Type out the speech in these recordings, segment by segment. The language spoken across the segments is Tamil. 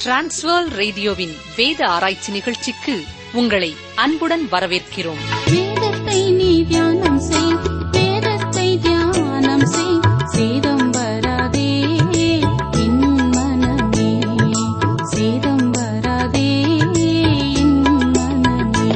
டிரான்ஸ்வர் ரேடியோவின் வேத ஆராய்ச்சி நிகழ்ச்சிக்கு உங்களை அன்புடன் வரவேற்கிறோம் வேதத்தை நீ தியானம் செய் வேதத்தை தியானம் செய் சேதம் வராதே என் மனமே சேதம் வராதே என் மனமே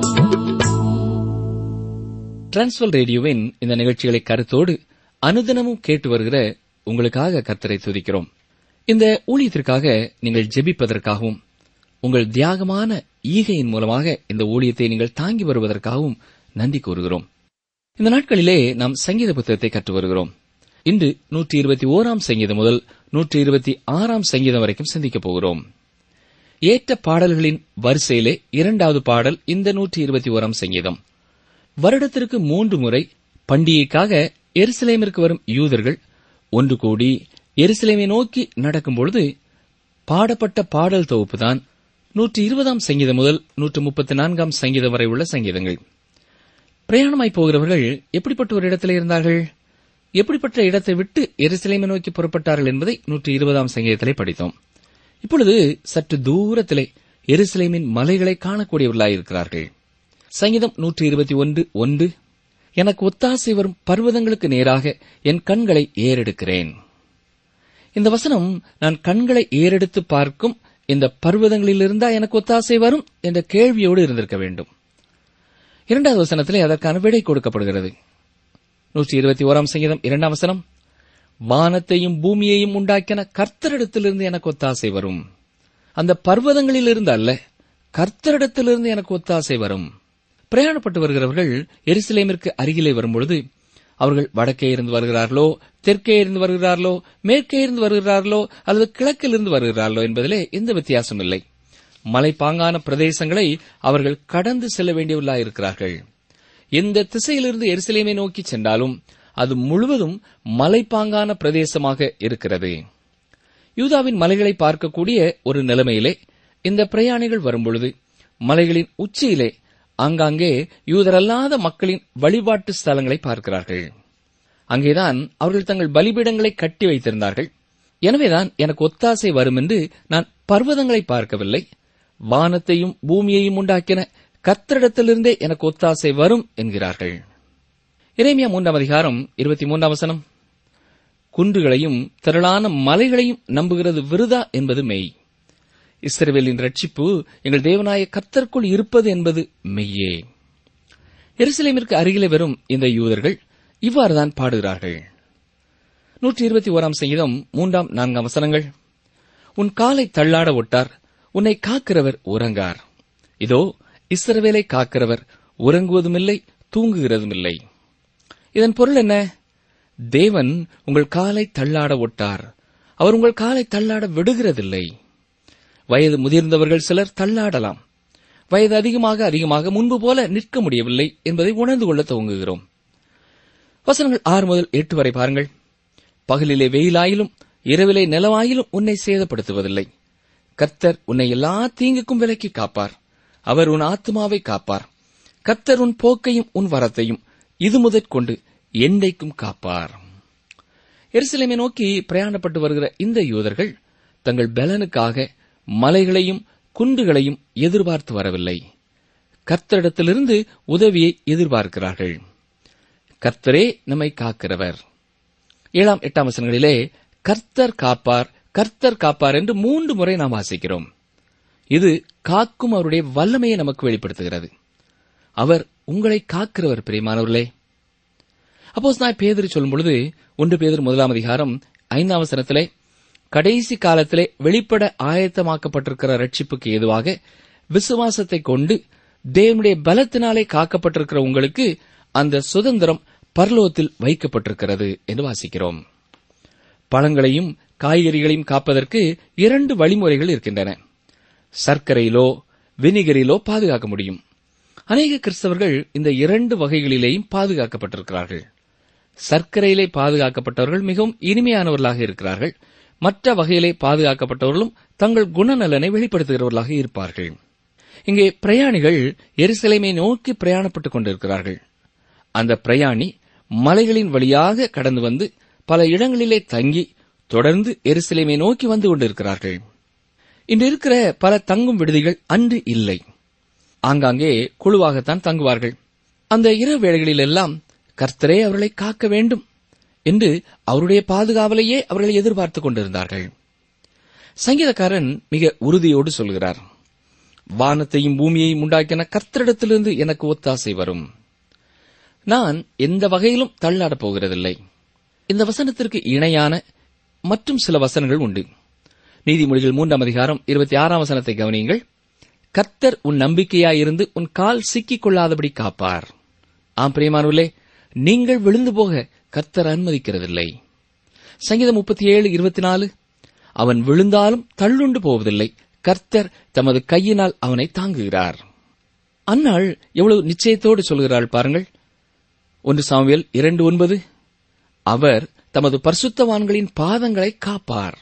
டிரான்ஸ்வல் ரேடியோவின் இந்த நிகழ்ச்சிகளை கருத்தோடு அனுதினமும் கேட்டு வருகிற உங்களுக்காக கர்த்தரை துதிக்கிறோம் இந்த ஊழியத்திற்காக நீங்கள் ஜெபிப்பதற்காகவும் உங்கள் தியாகமான ஈகையின் மூலமாக இந்த ஊழியத்தை நீங்கள் தாங்கி வருவதற்காகவும் நன்றி கூறுகிறோம் இந்த நாட்களிலே நாம் சங்கீத புத்தகத்தை கற்று வருகிறோம் இன்று நூற்றி இருபத்தி ஓராம் சங்கீதம் முதல் நூற்றி இருபத்தி ஆறாம் சங்கீதம் வரைக்கும் சிந்திக்கப் போகிறோம் ஏற்ற பாடல்களின் வரிசையிலே இரண்டாவது பாடல் இந்த நூற்றி இருபத்தி ஓராம் சங்கீதம் வருடத்திற்கு மூன்று முறை பண்டிகைக்காக எருசலேமிற்கு வரும் யூதர்கள் ஒன்று கூடி எருசலேமை நோக்கி நடக்கும்பொழுது பாடப்பட்ட பாடல் தொகுப்புதான் நூற்றி இருபதாம் சங்கீதம் முதல் நூற்று முப்பத்தி நான்காம் சங்கீதம் வரை உள்ள சங்கீதங்கள் பிரயாணமாய் போகிறவர்கள் எப்படிப்பட்ட ஒரு இடத்திலே இருந்தார்கள் எப்படிப்பட்ட இடத்தை விட்டு எருசலேமை நோக்கி புறப்பட்டார்கள் என்பதை நூற்றி இருபதாம் சங்கீதத்திலே படித்தோம் இப்பொழுது சற்று தூரத்திலே எருசலேமின் மலைகளை காணக்கூடியவர்களாயிருக்கிறார்கள் சங்கீதம் நூற்றி இருபத்தி ஒன்று ஒன்று எனக்கு ஒத்தாசை வரும் பர்வதங்களுக்கு நேராக என் கண்களை ஏறெடுக்கிறேன் இந்த வசனம் நான் கண்களை ஏறெடுத்து பார்க்கும் இந்த பர்வதங்களிலிருந்தா எனக்கு ஒத்தாசை வரும் என்ற கேள்வியோடு இருந்திருக்க வேண்டும் இரண்டாவது வசனத்திலே அதற்கான விடை கொடுக்கப்படுகிறது நூற்றி இருபத்தி ஓராம் சங்கீதம் இரண்டாம் வசனம் வானத்தையும் பூமியையும் உண்டாக்கின கர்த்தரிடத்திலிருந்து எனக்கு ஒத்தாசை வரும் அந்த பர்வதங்களிலிருந்து அல்ல கர்த்தரிடத்திலிருந்து எனக்கு ஒத்தாசை வரும் பிரயாணப்பட்டு வருகிறவர்கள் எருசலேமிற்கு அருகிலே வரும்பொழுது அவர்கள் வடக்கே இருந்து வருகிறார்களோ தெற்கே இருந்து வருகிறார்களோ மேற்கே இருந்து வருகிறார்களோ அல்லது கிழக்கில் இருந்து வருகிறார்களோ என்பதிலே எந்த வித்தியாசம் இல்லை மலைப்பாங்கான பிரதேசங்களை அவர்கள் கடந்து செல்ல வேண்டியவர்களாயிருக்கிறார்கள் எந்த திசையிலிருந்து எருசலேமை நோக்கி சென்றாலும் அது முழுவதும் மலைப்பாங்கான பிரதேசமாக இருக்கிறது யூதாவின் மலைகளை பார்க்கக்கூடிய ஒரு நிலைமையிலே இந்த பிரயாணிகள் வரும்பொழுது மலைகளின் உச்சியிலே ஆங்காங்கே யூதரல்லாத மக்களின் வழிபாட்டு ஸ்தலங்களை பார்க்கிறார்கள் அங்கேதான் அவர்கள் தங்கள் பலிபீடங்களை கட்டி வைத்திருந்தார்கள் எனவேதான் எனக்கு ஒத்தாசை வரும் என்று நான் பர்வதங்களை பார்க்கவில்லை வானத்தையும் பூமியையும் உண்டாக்கின கத்திரிடத்திலிருந்தே எனக்கு ஒத்தாசை வரும் என்கிறார்கள் இறைமையா மூன்றாம் அதிகாரம் இருபத்தி மூன்றாம் வசனம் குன்றுகளையும் திரளான மலைகளையும் நம்புகிறது விருதா என்பது மெய் இஸ்ரவேலின் ரட்சிப்பு எங்கள் தேவனாய கர்த்தருக்குள் இருப்பது என்பது மெய்யே எருசலேமிற்கு அருகிலே வரும் இந்த யூதர்கள் இவ்வாறுதான் பாடுகிறார்கள் நூற்றி இருபத்தி ஓராம் சங்கீதம் மூன்றாம் நான்காம் வசனங்கள் உன் காலை தள்ளாட ஒட்டார் உன்னை காக்கிறவர் உறங்கார் இதோ இஸ்ரவேலை காக்கிறவர் உறங்குவதுமில்லை தூங்குகிறதுமில்லை இதன் பொருள் என்ன தேவன் உங்கள் காலை தள்ளாட ஒட்டார் அவர் உங்கள் காலை தள்ளாட விடுகிறதில்லை வயது முதிர்ந்தவர்கள் சிலர் தள்ளாடலாம் வயது அதிகமாக அதிகமாக முன்பு போல நிற்க முடியவில்லை என்பதை உணர்ந்து கொள்ள துவங்குகிறோம் வசனங்கள் ஆறு முதல் எட்டு வரை பாருங்கள் பகலிலே வெயிலாயிலும் இரவிலே நிலவாயிலும் உன்னை சேதப்படுத்துவதில்லை கர்த்தர் உன்னை எல்லா தீங்குக்கும் விலக்கி காப்பார் அவர் உன் ஆத்மாவை காப்பார் கர்த்தர் உன் போக்கையும் உன் வரத்தையும் இது முதற்கொண்டு என்றைக்கும் காப்பார் எருசலேமை நோக்கி பிரயாணப்பட்டு வருகிற இந்த யூதர்கள் தங்கள் பலனுக்காக மலைகளையும் குன்றுகளையும் எதிர்பார்த்து வரவில்லை கர்த்தரிடத்திலிருந்து உதவியை எதிர்பார்க்கிறார்கள் கர்த்தரே நம்மை காக்கிறவர் ஏழாம் எட்டாம் வசனங்களிலே கர்த்தர் காப்பார் கர்த்தர் காப்பார் என்று மூன்று முறை நாம் வாசிக்கிறோம் இது காக்கும் அவருடைய வல்லமையை நமக்கு வெளிப்படுத்துகிறது அவர் உங்களை காக்கிறவர் பிரியமானவர்களே அப்போஸ் நான் பேதர் சொல்லும் பொழுது ஒன்று பேதர் முதலாம் அதிகாரம் ஐந்தாம் வசனத்திலே கடைசி காலத்திலே வெளிப்பட ஆயத்தமாக்கப்பட்டிருக்கிற ரட்சிப்புக்கு ஏதுவாக விசுவாசத்தை கொண்டு தேவனுடைய பலத்தினாலே காக்கப்பட்டிருக்கிற உங்களுக்கு அந்த சுதந்திரம் பரலோகத்தில் வைக்கப்பட்டிருக்கிறது என்று வாசிக்கிறோம் பழங்களையும் காய்கறிகளையும் காப்பதற்கு இரண்டு வழிமுறைகள் இருக்கின்றன சர்க்கரையிலோ வினிகரிலோ பாதுகாக்க முடியும் அநேக கிறிஸ்தவர்கள் இந்த இரண்டு வகைகளிலேயும் பாதுகாக்கப்பட்டிருக்கிறார்கள் சர்க்கரையிலே பாதுகாக்கப்பட்டவர்கள் மிகவும் இனிமையானவர்களாக இருக்கிறார்கள் மற்ற வகையிலே பாதுகாக்கப்பட்டவர்களும் தங்கள் குணநலனை வெளிப்படுத்துகிறவர்களாக இருப்பார்கள் இங்கே பிரயாணிகள் எருசலேமை நோக்கி பிரயாணப்பட்டுக் கொண்டிருக்கிறார்கள் அந்த பிரயாணி மலைகளின் வழியாக கடந்து வந்து பல இடங்களிலே தங்கி தொடர்ந்து எருசலேமை நோக்கி வந்து கொண்டிருக்கிறார்கள் இன்று இருக்கிற பல தங்கும் விடுதிகள் அன்று இல்லை ஆங்காங்கே குழுவாகத்தான் தங்குவார்கள் அந்த இரவு வேளைகளில் எல்லாம் கர்த்தரே அவர்களை காக்க வேண்டும் என்று அவருடைய பாதுகாவலையே அவர்கள் எதிர்பார்த்துக் கொண்டிருந்தார்கள் சங்கீதக்காரன் மிக உறுதியோடு சொல்கிறார் வானத்தையும் பூமியையும் உண்டாக்கின கர்த்தரிடத்திலிருந்து எனக்கு ஒத்தாசை வரும் நான் எந்த வகையிலும் தள்ளாடப் போகிறதில்லை இந்த வசனத்திற்கு இணையான மற்றும் சில வசனங்கள் உண்டு நீதிமொழிகள் மூன்றாம் அதிகாரம் இருபத்தி ஆறாம் வசனத்தை கவனியுங்கள் கர்த்தர் உன் நம்பிக்கையாயிருந்து உன் கால் சிக்கிக் கொள்ளாதபடி காப்பார் ஆம் பிரியமானவர்களே நீங்கள் விழுந்து போக கர்த்தர் அனுமதிக்கிறதில்லை சங்கீதம் முப்பத்தி ஏழு இருபத்தி நாலு அவன் விழுந்தாலும் தள்ளுண்டு போவதில்லை கர்த்தர் தமது கையினால் அவனை தாங்குகிறார் அன்னாள் எவ்வளவு நிச்சயத்தோடு சொல்கிறாள் பாருங்கள் ஒன்று சாமுவேல் இரண்டு ஒன்பது அவர் தமது பரிசுத்தவான்களின் பாதங்களை காப்பார்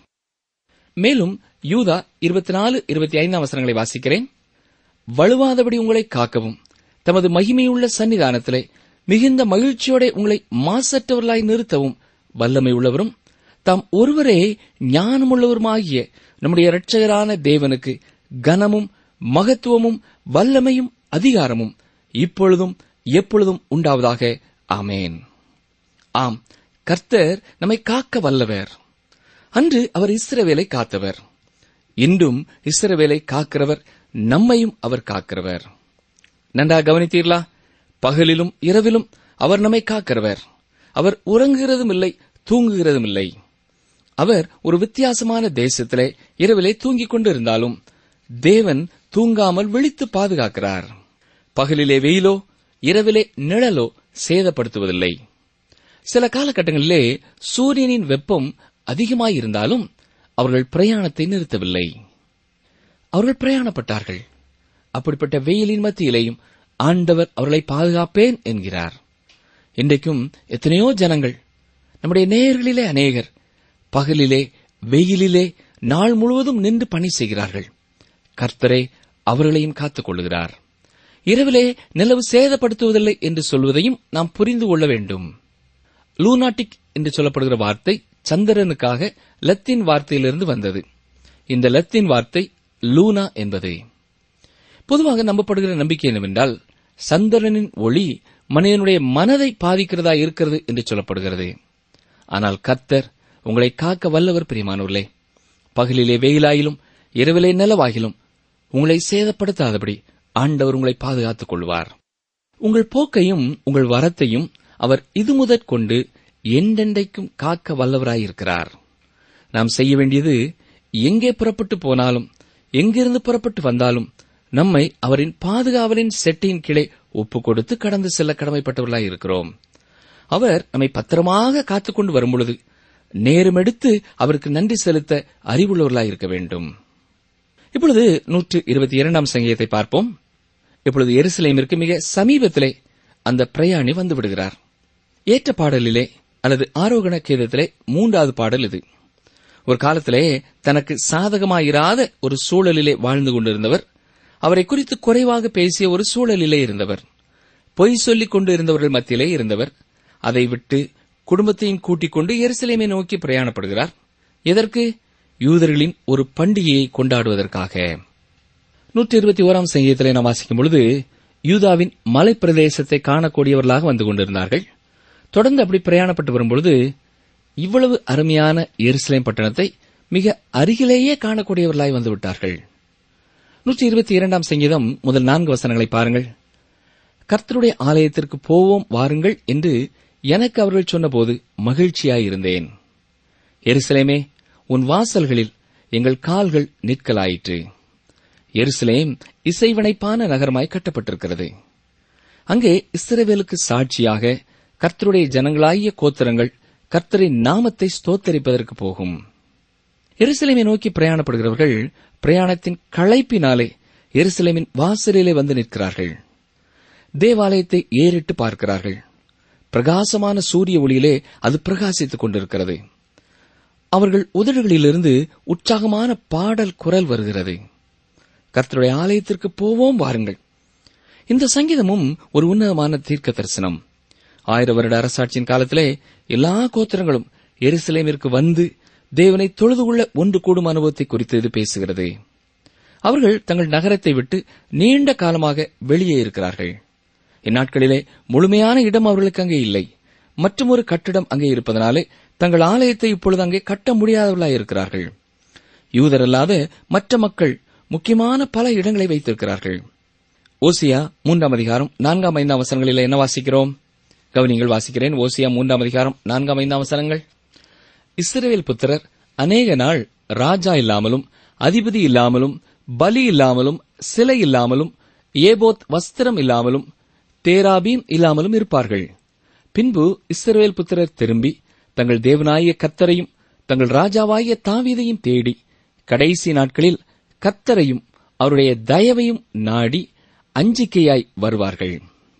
மேலும் யூதா இருபத்தி நாலு இருபத்தி ஐந்தாம் வசனங்களை வாசிக்கிறேன் வலுவாதபடி உங்களை காக்கவும் தமது மகிமையுள்ள சன்னிதானத்திலே மிகுந்த மகிழ்ச்சியோட உங்களை மாசற்றவர்களாய் நிறுத்தவும் வல்லமை உள்ளவரும் தாம் ஒருவரே ஞானமுள்ளவருமாகிய நம்முடைய இரட்சகரான தேவனுக்கு கனமும் மகத்துவமும் வல்லமையும் அதிகாரமும் இப்பொழுதும் எப்பொழுதும் உண்டாவதாக ஆமேன் ஆம் கர்த்தர் நம்மை காக்க வல்லவர் அன்று அவர் இஸ்ரவேலை காத்தவர் இன்றும் இஸ்ரவேலை காக்கிறவர் நம்மையும் அவர் காக்கிறவர் நன்றாக கவனித்தீர்களா பகலிலும் இரவிலும் அவர் நம்மை காக்கிறவர் அவர் உறங்குகிறதும் இல்லை தூங்குகிறதும் இல்லை அவர் ஒரு வித்தியாசமான தேசத்திலே இரவிலே தூங்கிக் கொண்டிருந்தாலும் தேவன் தூங்காமல் விழித்து பாதுகாக்கிறார் பகலிலே வெயிலோ இரவிலே நிழலோ சேதப்படுத்துவதில்லை சில காலகட்டங்களிலே சூரியனின் வெப்பம் அதிகமாயிருந்தாலும் அவர்கள் பிரயாணத்தை நிறுத்தவில்லை அவர்கள் பிரயாணப்பட்டார்கள் அப்படிப்பட்ட வெயிலின் மத்தியிலேயும் ஆண்டவர் அவர்களை பாதுகாப்பேன் என்கிறார் இன்றைக்கும் எத்தனையோ ஜனங்கள் நம்முடைய நேயர்களிலே அநேகர் பகலிலே வெயிலிலே நாள் முழுவதும் நின்று பணி செய்கிறார்கள் கர்த்தரே அவர்களையும் காத்துக் கொள்கிறார் இரவிலே நிலவு சேதப்படுத்துவதில்லை என்று சொல்வதையும் நாம் புரிந்து கொள்ள வேண்டும் லூனாட்டிக் என்று சொல்லப்படுகிற வார்த்தை சந்திரனுக்காக லத்தீன் வார்த்தையிலிருந்து வந்தது இந்த லத்தீன் வார்த்தை லூனா என்பது பொதுவாக நம்பப்படுகிற நம்பிக்கை என்னவென்றால் சந்திரனின் ஒளி மனிதனுடைய மனதை பாதிக்கிறதா இருக்கிறது என்று சொல்லப்படுகிறது ஆனால் கர்த்தர் உங்களை காக்க வல்லவர் பிரியமானவர்களே பகலிலே வெயிலாயிலும் இரவிலே நிலவாகிலும் உங்களை சேதப்படுத்தாதபடி ஆண்டவர் உங்களை பாதுகாத்துக் கொள்வார் உங்கள் போக்கையும் உங்கள் வரத்தையும் அவர் இது முதற்கொண்டு என்றென்றைக்கும் காக்க வல்லவராயிருக்கிறார் நாம் செய்ய வேண்டியது எங்கே புறப்பட்டு போனாலும் எங்கிருந்து புறப்பட்டு வந்தாலும் நம்மை அவரின் பாதுகாவலின் செட்டியின் கீழே ஒப்புக் கொடுத்து கடந்து செல்ல கடமைப்பட்டவர்களாய் இருக்கிறோம் அவர் நம்மை பத்திரமாக காத்துக்கொண்டு வரும்பொழுது நேரமெடுத்து அவருக்கு நன்றி செலுத்த அறிவுள்ளவர்களாய் இருக்க வேண்டும் இப்பொழுது நூற்று இருபத்தி இரண்டாம் சங்கீதத்தை பார்ப்போம் இப்பொழுது எருசலேமிற்கு மிக சமீபத்திலே அந்த பிரயாணி வந்து விடுகிறார் ஏற்ற பாடலிலே அல்லது ஆரோகண கேதத்திலே மூன்றாவது பாடல் இது ஒரு காலத்திலே தனக்கு சாதகமாயிராத ஒரு சூழலிலே வாழ்ந்து கொண்டிருந்தவர் அவரை குறித்து குறைவாக பேசிய ஒரு சூழலிலே இருந்தவர் பொய் சொல்லிக் கொண்டு இருந்தவர்கள் மத்தியிலே இருந்தவர் அதை விட்டு குடும்பத்தையும் கூட்டிக் கொண்டு எருசலேமை நோக்கி பிரயாணப்படுகிறார் எதற்கு யூதர்களின் ஒரு பண்டிகையை கொண்டாடுவதற்காக நூற்றி இருபத்தி ஓராம் சங்கீதத்திலே நாம் வாசிக்கும் பொழுது யூதாவின் மலைப்பிரதேசத்தை காணக்கூடியவர்களாக வந்து கொண்டிருந்தார்கள் தொடர்ந்து அப்படி பிரயாணப்பட்டு வரும்பொழுது இவ்வளவு அருமையான எருசலேம் பட்டணத்தை மிக அருகிலேயே காணக்கூடியவர்களாய் வந்து விட்டார்கள் நூற்றி இருபத்தி இரண்டாம் சங்கீதம் முதல் நான்கு வசனங்களை பாருங்கள் கர்த்தருடைய ஆலயத்திற்கு போவோம் வாருங்கள் என்று எனக்கு அவர்கள் சொன்னபோது மகிழ்ச்சியாயிருந்தேன் எருசலேமே உன் வாசல்களில் எங்கள் கால்கள் நிற்கலாயிற்று எருசலேம் இசைவினைப்பான நகரமாய் கட்டப்பட்டிருக்கிறது அங்கே இஸ்ரவேலுக்கு சாட்சியாக கர்த்தருடைய ஜனங்களாகிய கோத்திரங்கள் கர்த்தரின் நாமத்தை ஸ்தோத்தரிப்பதற்கு போகும் எருசலேமை நோக்கி பிரயாணப்படுகிறவர்கள் பிரயாணத்தின் களைப்பினாலே எருசலேமின் வாசலிலே வந்து நிற்கிறார்கள் தேவாலயத்தை ஏறிட்டு பார்க்கிறார்கள் பிரகாசமான சூரிய ஒளியிலே அது பிரகாசித்துக் கொண்டிருக்கிறது அவர்கள் உதடுகளிலிருந்து உற்சாகமான பாடல் குரல் வருகிறது கர்த்தருடைய ஆலயத்திற்கு போவோம் வாருங்கள் இந்த சங்கீதமும் ஒரு உன்னதமான தீர்க்க தரிசனம் ஆயிரம் வருட அரசாட்சியின் காலத்திலே எல்லா கோத்திரங்களும் எருசலேமிற்கு வந்து தேவனை தொழுது கொள்ள ஒன்று கூடும் அனுபவத்தை குறித்து இது பேசுகிறது அவர்கள் தங்கள் நகரத்தை விட்டு நீண்ட காலமாக வெளியே இருக்கிறார்கள் இந்நாட்களிலே முழுமையான இடம் அவர்களுக்கு அங்கே இல்லை மற்றொரு கட்டிடம் அங்கே இருப்பதனாலே தங்கள் ஆலயத்தை இப்பொழுது அங்கே கட்ட முடியாதவர்களாய் இருக்கிறார்கள் யூதரல்லாத மற்ற மக்கள் முக்கியமான பல இடங்களை வைத்திருக்கிறார்கள் ஓசியா மூன்றாம் அதிகாரம் நான்காம் ஐந்தாம் வசனங்களில் என்ன வாசிக்கிறோம் கவனிங்கள் வாசிக்கிறேன் ஓசியா மூன்றாம் அதிகாரம் நான்காம் ஐந்தாம் வசனங்கள் இஸ்ரவேல் புத்திரர் அநேக நாள் ராஜா இல்லாமலும் அதிபதி இல்லாமலும் பலி இல்லாமலும் சிலை இல்லாமலும் ஏபோத் வஸ்திரம் இல்லாமலும் தேராபீம் இல்லாமலும் இருப்பார்கள் பின்பு இஸ்ரவேல் புத்திரர் திரும்பி தங்கள் தேவனாகிய கர்த்தரையும் தங்கள் ராஜாவாகிய தாவீதையும் தேடி கடைசி நாட்களில் கர்த்தரையும் அவருடைய தயவையும் நாடி அஞ்சிக்கையாய் வருவார்கள்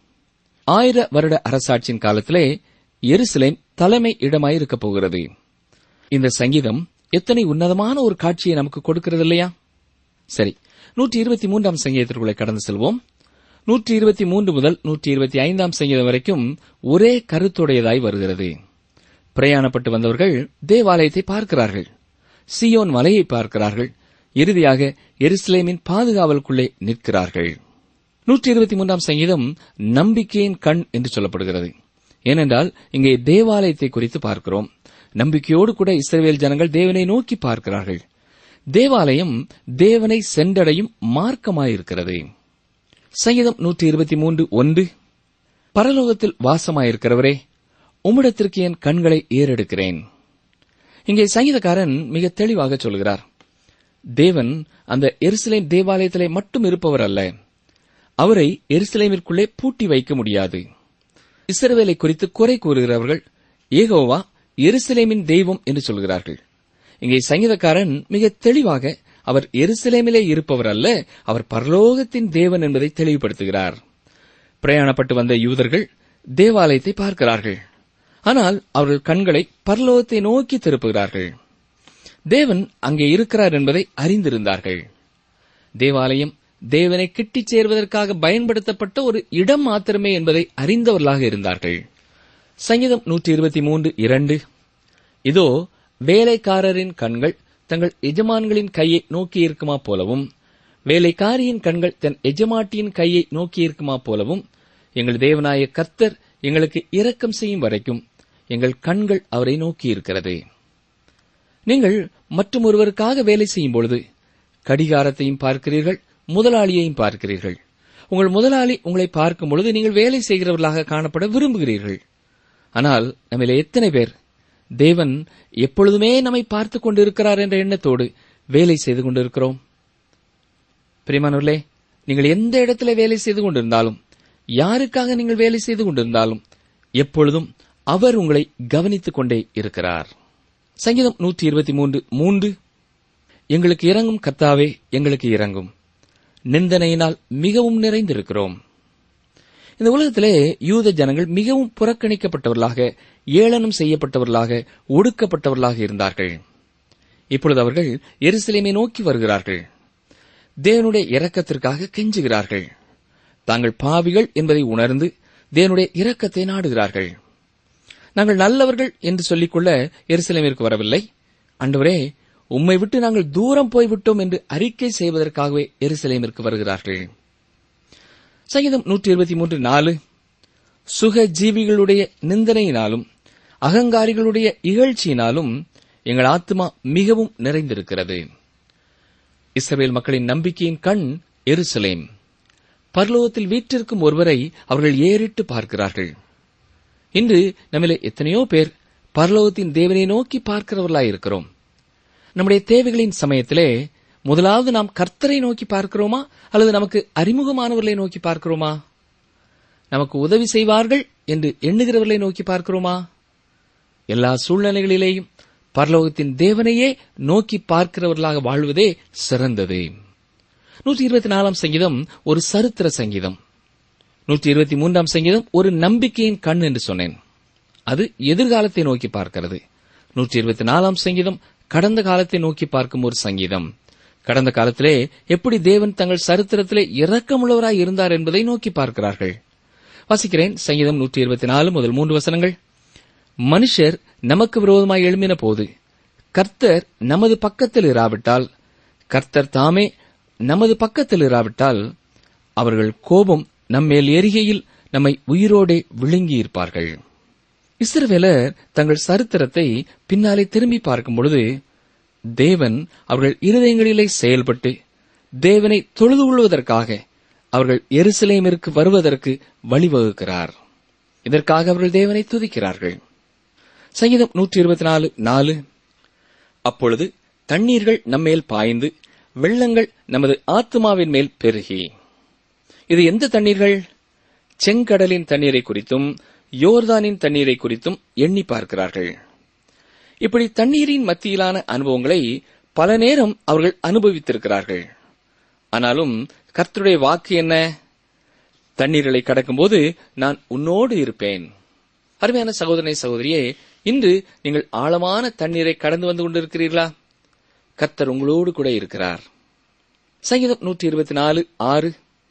ஆயிர வருட அரசாட்சியின் காலத்திலே எருசலேம் தலைமை இடமாயிருக்கப் போகிறது இந்த சங்கீதம் எத்தனை உன்னதமான ஒரு காட்சியை நமக்கு கொடுக்கிறது இல்லையா சரி நூற்றி இருபத்தி மூன்றாம் சங்கீதத்திற்குள்ளே கடந்து செல்வோம் நூற்றி இருபத்தி மூன்று முதல் நூற்றி இருபத்தி ஐந்தாம் சங்கீதம் வரைக்கும் ஒரே கருத்துடையதாய் வருகிறது பிரயாணப்பட்டு வந்தவர்கள் தேவாலயத்தை பார்க்கிறார்கள் சியோன் மலையை பார்க்கிறார்கள் இறுதியாக எருசலேமின் பாதுகாவலுக்குள்ளே நிற்கிறார்கள் நூற்றி இருபத்தி மூன்றாம் சங்கீதம் நம்பிக்கையின் கண் என்று சொல்லப்படுகிறது ஏனென்றால் இங்கே தேவாலயத்தை குறித்து பார்க்கிறோம் நம்பிக்கையோடு கூட இஸ்ரவேல் ஜனங்கள் தேவனை நோக்கி பார்க்கிறார்கள் தேவாலயம் தேவனை சென்றடையும் மார்க்கமாயிருக்கிறது சங்கீதம் நூற்றி இருபத்தி மூன்று ஒன்று பரலோகத்தில் வாசமாயிருக்கிறவரே உம்மிடத்திற்கு என் கண்களை ஏறெடுக்கிறேன் இங்கே சங்கீதக்காரன் மிக தெளிவாக சொல்கிறார் தேவன் அந்த எருசலேம் தேவாலயத்திலே மட்டும் இருப்பவர் அல்ல அவரை எருசலேமிற்குள்ளே பூட்டி வைக்க முடியாது இஸ்ரவேலை குறித்து குறை கூறுகிறவர்கள் ஏகோவா எருசலேமின் தெய்வம் என்று சொல்கிறார்கள் இங்கே சங்கீதக்காரன் மிக தெளிவாக அவர் எருசலேமிலே இருப்பவர் அல்ல அவர் பரலோகத்தின் தேவன் என்பதை தெளிவுபடுத்துகிறார் பிரயாணப்பட்டு வந்த யூதர்கள் தேவாலயத்தை பார்க்கிறார்கள் ஆனால் அவர்கள் கண்களை பரலோகத்தை நோக்கி திருப்புகிறார்கள் தேவன் அங்கே இருக்கிறார் என்பதை அறிந்திருந்தார்கள் தேவாலயம் தேவனை கிட்டிச் சேர்வதற்காக பயன்படுத்தப்பட்ட ஒரு இடம் மாத்திரமே என்பதை அறிந்தவர்களாக இருந்தார்கள் சங்கீதம் நூற்றி இருபத்தி மூன்று இரண்டு இதோ வேலைக்காரரின் கண்கள் தங்கள் எஜமான்களின் கையை நோக்கி இருக்குமா போலவும் வேலைக்காரியின் கண்கள் தன் எஜமாட்டியின் கையை நோக்கி இருக்குமா போலவும் எங்கள் தேவனாய கர்த்தர் எங்களுக்கு இரக்கம் செய்யும் வரைக்கும் எங்கள் கண்கள் அவரை நோக்கி இருக்கிறது நீங்கள் மற்றும் ஒருவருக்காக வேலை செய்யும் பொழுது கடிகாரத்தையும் பார்க்கிறீர்கள் முதலாளியையும் பார்க்கிறீர்கள் உங்கள் முதலாளி உங்களை பார்க்கும் பொழுது நீங்கள் வேலை செய்கிறவர்களாக காணப்பட விரும்புகிறீர்கள் ஆனால் நம்மிலே எத்தனை பேர் தேவன் எப்பொழுதுமே நம்மை பார்த்துக் கொண்டிருக்கிறார் என்ற எண்ணத்தோடு வேலை செய்து கொண்டிருக்கிறோம் பிரிமானவர்களே நீங்கள் எந்த இடத்துல வேலை செய்து கொண்டிருந்தாலும் யாருக்காக நீங்கள் வேலை செய்து கொண்டிருந்தாலும் எப்பொழுதும் அவர் உங்களை கவனித்துக் கொண்டே இருக்கிறார் சங்கீதம் நூற்றி இருபத்தி மூன்று மூன்று எங்களுக்கு இறங்கும் கர்த்தாவே எங்களுக்கு இறங்கும் நிந்தனையினால் மிகவும் நிறைந்திருக்கிறோம் இந்த உலகத்திலே யூத ஜனங்கள் மிகவும் புறக்கணிக்கப்பட்டவர்களாக ஏளனம் செய்யப்பட்டவர்களாக ஒடுக்கப்பட்டவர்களாக இருந்தார்கள் இப்பொழுது அவர்கள் எருசலேமை நோக்கி வருகிறார்கள் தேவனுடைய இரக்கத்திற்காக கெஞ்சுகிறார்கள் தாங்கள் பாவிகள் என்பதை உணர்ந்து தேவனுடைய இரக்கத்தை நாடுகிறார்கள் நாங்கள் நல்லவர்கள் என்று சொல்லிக்கொள்ள எருசலேமிற்கு வரவில்லை அன்றுவரே உம்மை விட்டு நாங்கள் தூரம் போய்விட்டோம் என்று அறிக்கை செய்வதற்காகவே எருசலேமிற்கு வருகிறார்கள் சங்கீதம் நூற்றி இருபத்தி மூன்று நாலு சுக ஜீவிகளுடைய நிந்தனையினாலும் அகங்காரிகளுடைய இகழ்ச்சியினாலும் எங்கள் ஆத்மா மிகவும் நிறைந்திருக்கிறது இஸ்ரவேல் மக்களின் நம்பிக்கையின் கண் எருசலேம் பரலோகத்தில் வீற்றிருக்கும் ஒருவரை அவர்கள் ஏறிட்டு பார்க்கிறார்கள் இன்று நம்மிலே எத்தனையோ பேர் பரலோகத்தின் தேவனை நோக்கி பார்க்கிறவர்களாயிருக்கிறோம் நம்முடைய தேவைகளின் சமயத்திலே முதலாவது நாம் கர்த்தரை நோக்கி பார்க்கிறோமா அல்லது நமக்கு அறிமுகமானவர்களை நோக்கி பார்க்கிறோமா நமக்கு உதவி செய்வார்கள் என்று எண்ணுகிறவர்களை நோக்கி பார்க்கிறோமா எல்லா சூழ்நிலைகளிலேயும் பரலோகத்தின் தேவனையே நோக்கி பார்க்கிறவர்களாக வாழ்வதே சிறந்தது நூற்றி இருபத்தி நாலாம் சங்கீதம் ஒரு சரித்திர சங்கீதம் நூற்றி இருபத்தி மூன்றாம் சங்கீதம் ஒரு நம்பிக்கையின் கண் என்று சொன்னேன் அது எதிர்காலத்தை நோக்கி பார்க்கிறது நூற்றி இருபத்தி நாலாம் சங்கீதம் கடந்த காலத்தை நோக்கி பார்க்கும் ஒரு சங்கீதம் கடந்த காலத்திலே எப்படி தேவன் தங்கள் சரித்திரத்திலே இரக்கமுள்ளவராய் இருந்தார் என்பதை நோக்கி பார்க்கிறார்கள் வாசிக்கிறேன் சங்கீதம் நூற்றி இருபத்தி நாலு முதல் மூன்று வசனங்கள் மனுஷர் நமக்கு விரோதமாய் எழும்பின போது கர்த்தர் நமது பக்கத்தில் இராவிட்டால் கர்த்தர் தாமே நமது பக்கத்தில் இராவிட்டால் அவர்கள் கோபம் நம்மேல் எரிகையில் நம்மை உயிரோடே விழுங்கியிருப்பார்கள் இஸ்ரவேலர் தங்கள் சரித்திரத்தை பின்னாலே திரும்பி பார்க்கும் பொழுது தேவன் அவர்கள் இருதயங்களிலே செயல்பட்டு தேவனை தொழுது கொள்வதற்காக அவர்கள் எருசலேமிற்கு வருவதற்கு வழிவகுக்கிறார் இதற்காக அவர்கள் தேவனை துதிக்கிறார்கள் சங்கீதம் நூற்றி இருபத்தி நாலு நாலு அப்பொழுது தண்ணீர்கள் நம்மேல் பாய்ந்து வெள்ளங்கள் நமது ஆத்மாவின் மேல் பெருகி இது எந்த தண்ணீர்கள் செங்கடலின் தண்ணீரை குறித்தும் யோர்தானின் தண்ணீரை குறித்தும் எண்ணி பார்க்கிறார்கள் இப்படி தண்ணீரின் மத்தியிலான அனுபவங்களை பல நேரம் அவர்கள் அனுபவித்திருக்கிறார்கள் ஆனாலும் கர்த்தருடைய வாக்கு என்ன தண்ணீர்களை கடக்கும்போது நான் உன்னோடு இருப்பேன் அருமையான சகோதரனை சகோதரியே இன்று நீங்கள் ஆழமான தண்ணீரை கடந்து வந்து கொண்டிருக்கிறீர்களா கர்த்தர் உங்களோடு கூட இருக்கிறார் சங்கீதம் நூற்றி இருபத்தி நாலு ஆறு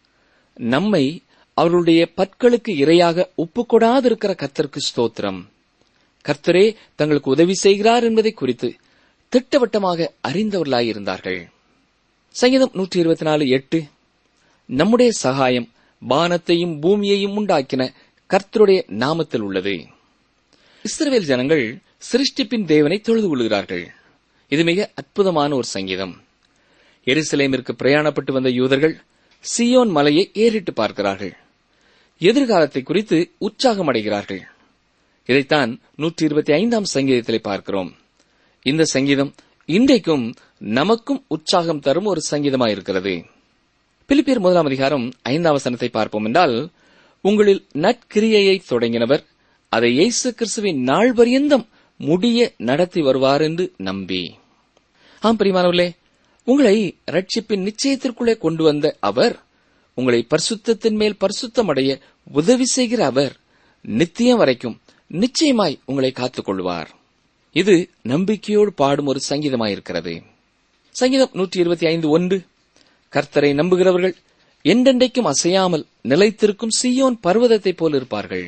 நம்மை அவர்களுடைய பற்களுக்கு இரையாக ஒப்புக்கொடாதிருக்கிற கர்த்தருக்கு ஸ்தோத்திரம் கர்த்தரே தங்களுக்கு உதவி செய்கிறார் என்பதை குறித்து திட்டவட்டமாக அறிந்தவர்களாயிருந்தார்கள் சங்கீதம் நூற்றி இருபத்தி நாலு எட்டு நம்முடைய சகாயம் வானத்தையும் பூமியையும் உண்டாக்கின கர்த்தருடைய நாமத்தில் உள்ளது இஸ்ரவேல் ஜனங்கள் சிருஷ்டிப்பின் தேவனை தொழுது கொள்கிறார்கள் இது மிக அற்புதமான ஒரு சங்கீதம் எருசலேமிற்கு பிரயாணப்பட்டு வந்த யூதர்கள் சியோன் மலையை ஏறிட்டு பார்க்கிறார்கள் எதிர்காலத்தை குறித்து உற்சாகம் அடைகிறார்கள் இதைத்தான் நூற்றி இருபத்தி ஐந்தாம் சங்கீதத்திலே பார்க்கிறோம் இந்த சங்கீதம் இன்றைக்கும் நமக்கும் உற்சாகம் தரும் ஒரு சங்கீதமாயிருக்கிறது பிலிப்பியர் முதலாம் அதிகாரம் ஐந்தாம் வசனத்தை பார்ப்போம் என்றால் உங்களில் நற்கிரியையை தொடங்கினவர் அதை இயேசு கிறிஸ்துவின் நாள் பரியந்தம் முடிய நடத்தி வருவார் என்று நம்பி ஆம் பிரிமானவர்களே உங்களை ரட்சிப்பின் நிச்சயத்திற்குள்ளே கொண்டு வந்த அவர் உங்களை பரிசுத்தத்தின் மேல் பரிசுத்தம் அடைய உதவி செய்கிற அவர் நித்தியம் வரைக்கும் நிச்சயமாய் உங்களை காத்துக் கொள்வார் இது நம்பிக்கையோடு பாடும் ஒரு சங்கீதமாயிருக்கிறது சங்கீதம் நூற்றி இருபத்தி ஐந்து ஒன்று கர்த்தரை நம்புகிறவர்கள் என்றென்றைக்கும் அசையாமல் நிலைத்திருக்கும் சியோன் பர்வதத்தைப் போல் இருப்பார்கள்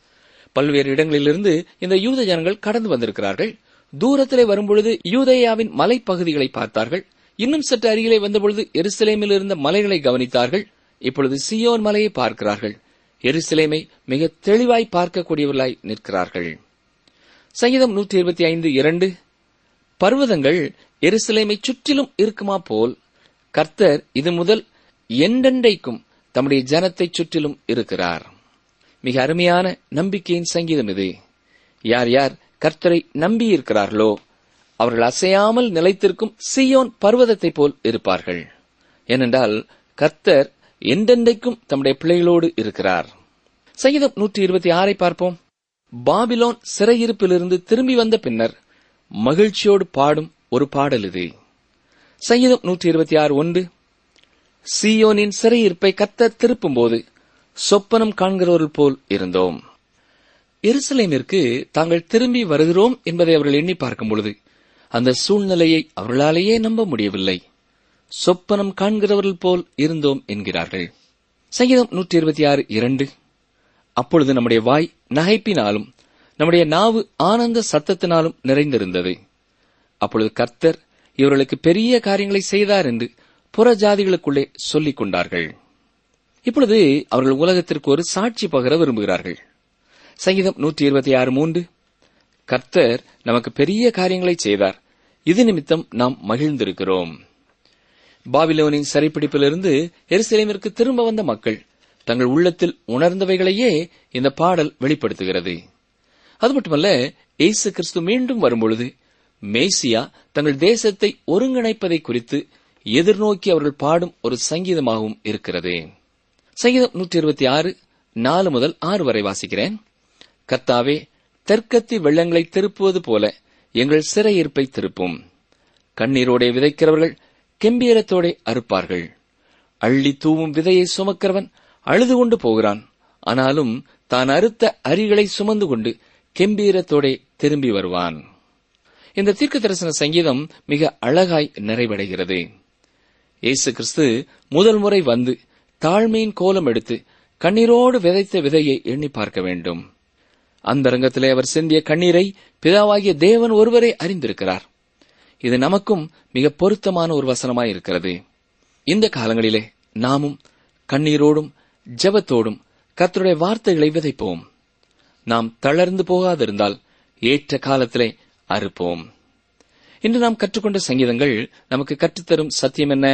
பல்வேறு இடங்களிலிருந்து இந்த யூத ஜனங்கள் கடந்து வந்திருக்கிறார்கள் தூரத்திலே வரும்பொழுது யூதேயாவின் மலைப்பகுதிகளை பார்த்தார்கள் இன்னும் சற்று அருகிலே வந்தபொழுது எருசலேமில் இருந்த மலைகளை கவனித்தார்கள் இப்பொழுது சியோன் மலையை பார்க்கிறார்கள் எருசலேமை மிக தெளிவாய் பார்க்கக்கூடியவர்களாய் நிற்கிறார்கள் சங்கீதம் நூற்றி இருபத்தி ஐந்து இரண்டு பர்வதங்கள் எருசலேமை சுற்றிலும் இருக்குமா போல் கர்த்தர் இது முதல் என்றென்றைக்கும் தம்முடைய ஜனத்தை சுற்றிலும் இருக்கிறார் மிக அருமையான நம்பிக்கையின் சங்கீதம் இது யார் யார் கர்த்தரை நம்பியிருக்கிறார்களோ அவர்கள் அசையாமல் நிலைத்திருக்கும் சியோன் பர்வதத்தைப் போல் இருப்பார்கள் ஏனென்றால் கர்த்தர் என்றென்றைக்கும் தம்முடைய பிள்ளைகளோடு இருக்கிறார் சங்கீதம் நூற்றி இருபத்தி ஆறை பார்ப்போம் பாபிலோன் சிறையிருப்பிலிருந்து திரும்பி வந்த பின்னர் மகிழ்ச்சியோடு பாடும் ஒரு பாடல் இது சங்கீதம் நூற்றி இருபத்தி ஆறு ஒன்று சியோனின் சிறையிருப்பை கர்த்தர் திருப்பும்போது சொப்பனம் காண்கிறவர்கள் போல் இருந்தோம் எருசலேமிற்கு தாங்கள் திரும்பி வருகிறோம் என்பதை அவர்கள் எண்ணி பார்க்கும் பொழுது அந்த சூழ்நிலையை அவர்களாலேயே நம்ப முடியவில்லை சொப்பனம் காண்கிறவர்கள் போல் இருந்தோம் என்கிறார்கள் சங்கீதம் நூற்றி இருபத்தி ஆறு இரண்டு அப்பொழுது நம்முடைய வாய் நகைப்பினாலும் நம்முடைய நாவு ஆனந்த சத்தத்தினாலும் நிறைந்திருந்தது அப்பொழுது கர்த்தர் இவர்களுக்கு பெரிய காரியங்களை செய்தார் என்று புற ஜாதிகளுக்குள்ளே சொல்லிக் கொண்டார்கள் இப்பொழுது அவர்கள் உலகத்திற்கு ஒரு சாட்சி பகர விரும்புகிறார்கள் சங்கீதம் நூற்றி இருபத்தி ஆறு மூன்று கர்த்தர் நமக்கு பெரிய காரியங்களை செய்தார் இது நிமித்தம் நாம் மகிழ்ந்திருக்கிறோம் பாபிலோனின் சிறைப்பிடிப்பிலிருந்து எருசலேமிற்கு திரும்ப வந்த மக்கள் தங்கள் உள்ளத்தில் உணர்ந்தவைகளையே இந்த பாடல் வெளிப்படுத்துகிறது அது மட்டுமல்ல இயேசு கிறிஸ்து மீண்டும் வரும்பொழுது மேசியா தங்கள் தேசத்தை ஒருங்கிணைப்பதை குறித்து எதிர்நோக்கி அவர்கள் பாடும் ஒரு சங்கீதமாகவும் இருக்கிறது சங்கீதம் நூற்றி இருபத்தி ஆறு நாலு முதல் ஆறு வரை வாசிக்கிறேன் கர்த்தாவே தெற்கத்தி வெள்ளங்களை திருப்புவது போல எங்கள் சிறையிருப்பை திருப்பும் கண்ணீரோடே விதைக்கிறவர்கள் கெம்பீரத்தோடே அறுப்பார்கள் அள்ளி தூவும் விதையை சுமக்கிறவன் அழுது கொண்டு போகிறான் ஆனாலும் தான் அறுத்த அரிகளை சுமந்து கொண்டு கெம்பீரத்தோடே திரும்பி வருவான் இந்த தீர்க்க தரிசன சங்கீதம் மிக அழகாய் நிறைவடைகிறது இயேசு கிறிஸ்து முதல் முறை வந்து தாழ்மையின் கோலம் எடுத்து கண்ணீரோடு விதைத்த விதையை எண்ணி பார்க்க வேண்டும் அந்த ரங்கத்திலே அவர் சிந்திய கண்ணீரை பிதாவாகிய தேவன் ஒருவரே அறிந்திருக்கிறார் இது நமக்கும் மிக பொருத்தமான ஒரு வசனமாய் இருக்கிறது இந்த காலங்களிலே நாமும் கண்ணீரோடும் ஜெபத்தோடும் கர்த்தருடைய வார்த்தைகளை விதைப்போம் நாம் தளர்ந்து போகாதிருந்தால் ஏற்ற காலத்திலே அறுப்போம் இன்று நாம் கற்றுக்கொண்ட சங்கீதங்கள் நமக்கு கற்றுத்தரும் சத்தியம் என்ன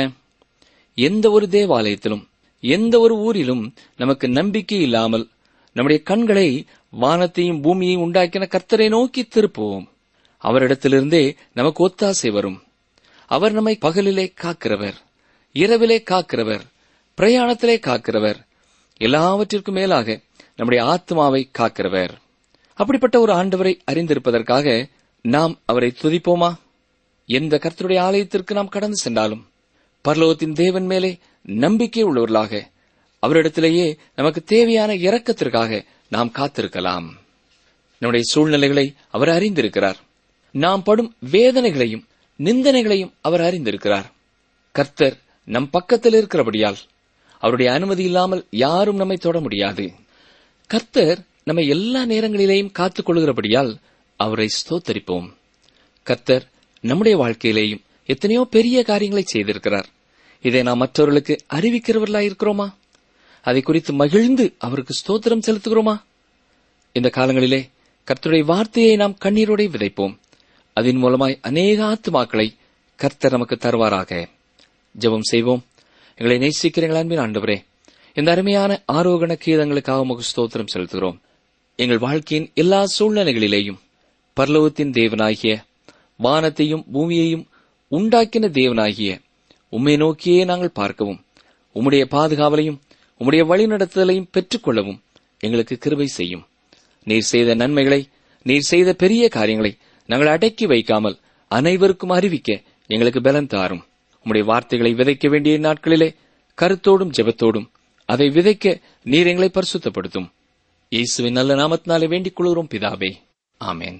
எந்த ஒரு தேவாலயத்திலும் எந்த ஒரு ஊரிலும் நமக்கு நம்பிக்கை இல்லாமல் நம்முடைய கண்களை வானத்தையும் பூமியையும் உண்டாக்கின கர்த்தரை நோக்கி திருப்புவோம் அவரிடத்திலிருந்தே நமக்கு ஒத்தாசை வரும் அவர் நம்மை பகலிலே காக்கிறவர் இரவிலே காக்கிறவர் பிரயாணத்திலே காக்கிறவர் எல்லாவற்றிற்கும் மேலாக நம்முடைய ஆத்மாவை காக்கிறவர் அப்படிப்பட்ட ஒரு ஆண்டவரை அறிந்திருப்பதற்காக நாம் அவரை துதிப்போமா எந்த கர்த்தருடைய ஆலயத்திற்கு நாம் கடந்து சென்றாலும் பரலோகத்தின் தேவன் மேலே நம்பிக்கை உள்ளவர்களாக அவரிடத்திலேயே நமக்கு தேவையான இரக்கத்திற்காக நாம் காத்திருக்கலாம் நம்முடைய சூழ்நிலைகளை அவர் அறிந்திருக்கிறார் நாம் படும் வேதனைகளையும் நிந்தனைகளையும் அவர் அறிந்திருக்கிறார் கர்த்தர் நம் பக்கத்தில் இருக்கிறபடியால் அவருடைய அனுமதி இல்லாமல் யாரும் நம்மை தொட முடியாது கர்த்தர் நம்மை எல்லா நேரங்களிலேயும் காத்துக் கொள்கிறபடியால் அவரை ஸ்தோத்தரிப்போம் கர்த்தர் நம்முடைய வாழ்க்கையிலேயும் எத்தனையோ பெரிய காரியங்களை செய்திருக்கிறார் இதை நாம் மற்றவர்களுக்கு அறிவிக்கிறவர்களாய் இருக்கிறோமா அதை குறித்து மகிழ்ந்து அவருக்கு ஸ்தோத்திரம் செலுத்துகிறோமா இந்த காலங்களிலே கர்த்தருடைய வார்த்தையை நாம் கண்ணீரோടെ விதைப்போம் அதன் மூலமாய் அநேக ஆத்துமாக்களை கர்த்தர் நமக்கு தருவாராக ஜெபம் செய்வோம் எங்களை நேசிக்கிறீர்கள் அன்பின் ஆண்டவரே இந்த அருமையான ஆரோகண கீதங்களுக்காக உமக்கு ஸ்தோத்திரம் செலுத்துகிறோம் எங்கள் வாழ்க்கையின் எல்லா சூழ்நிலைகளிலேயும் பரலோகத்தின் தேவனாகிய வானத்தையும் பூமியையும் உண்டாக்கின தேவனாகிய உம்மை நோக்கியே நாங்கள் பார்க்கவும் உம்முடைய பாதுகாவலையும் உம்முடைய வழிநடத்துதலையும் பெற்றுக்கொள்ளவும் எங்களுக்கு கிருபை செய்யும் நீர் செய்த நன்மைகளை நீர் செய்த பெரிய காரியங்களை நாங்கள் அடக்கி வைக்காமல் அனைவருக்கும் அறிவிக்க எங்களுக்கு பலன் தாரும் உம்முடைய வார்த்தைகளை விதைக்க வேண்டிய நாட்களிலே கருத்தோடும் ஜெபத்தோடும் அதை விதைக்க நீர் எங்களை பரிசுத்தப்படுத்தும் இயேசுவின் நல்ல நாமத்தினாலே வேண்டிக் கொள்கிறோம் பிதாவே ஆமென்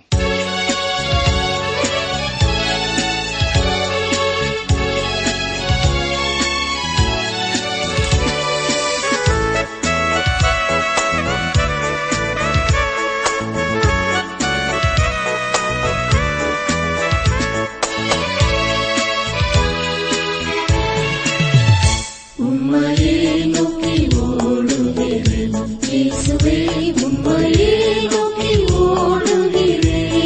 உம்மையே நோக்கி ஓடுகிறேன் இயேசுவே உம்மையே நோக்கி ஓடுகிறேன்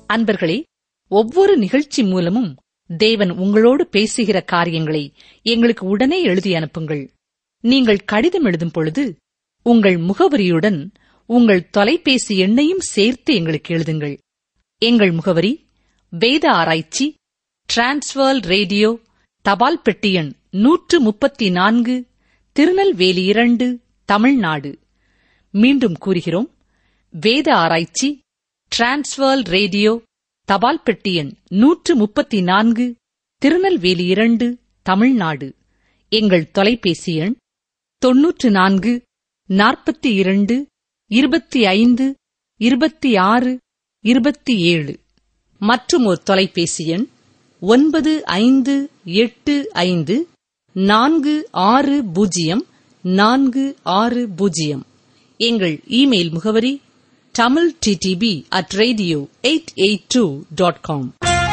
அன்பர்களே ஒவ்வொரு நிகழ்ச்சி மூலமும் தேவன் உங்களோடு பேசுகிற காரியங்களை எங்களுக்கு உடனே எழுதி அனுப்புங்கள் நீங்கள் கடிதம் எழுதும் பொழுது உங்கள் முகவரியுடன் உங்கள் தொலைபேசி எண்ணையும் சேர்த்து எங்களுக்கு எழுதுங்கள் எங்கள் முகவரி வேத ஆராய்ச்சி டிரான்ஸ்வர் ரேடியோ தபால் பெட்டி எண் நூற்று முப்பத்தி நான்கு திருநெல்வேலி இரண்டு தமிழ்நாடு மீண்டும் கூறுகிறோம் வேத ஆராய்ச்சி டிரான்ஸ்வர் ரேடியோ தபால் பெட்டி எண் நூற்று முப்பத்தி நான்கு திருநெல்வேலி இரண்டு தமிழ்நாடு எங்கள் தொலைபேசி எண் தொன்னூற்று நான்கு நாற்பத்தி இரண்டு இருபத்தி ஐந்து இருபத்தி ஆறு இருபத்தி ஏழு மற்றும் ஒரு தொலைபேசி எண் ஒன்பது ஐந்து எட்டு ஐந்து நான்கு ஆறு பூஜ்ஜியம் நான்கு ஆறு பூஜ்ஜியம் எங்கள் இமெயில் முகவரி Tamil DTP at radio eight eight two dot com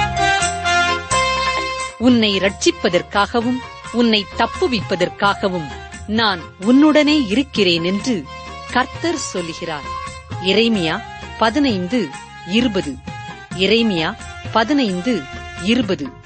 உன்னை ரட்சிப்பதற்காகவும் உன்னை தப்புவிப்பதற்காகவும் நான் உன்னுடனே இருக்கிறேன் என்று கர்த்தர் சொல்லுகிறார் இறைமியா பதினைந்து இருபது இறைமியா பதினைந்து இருபது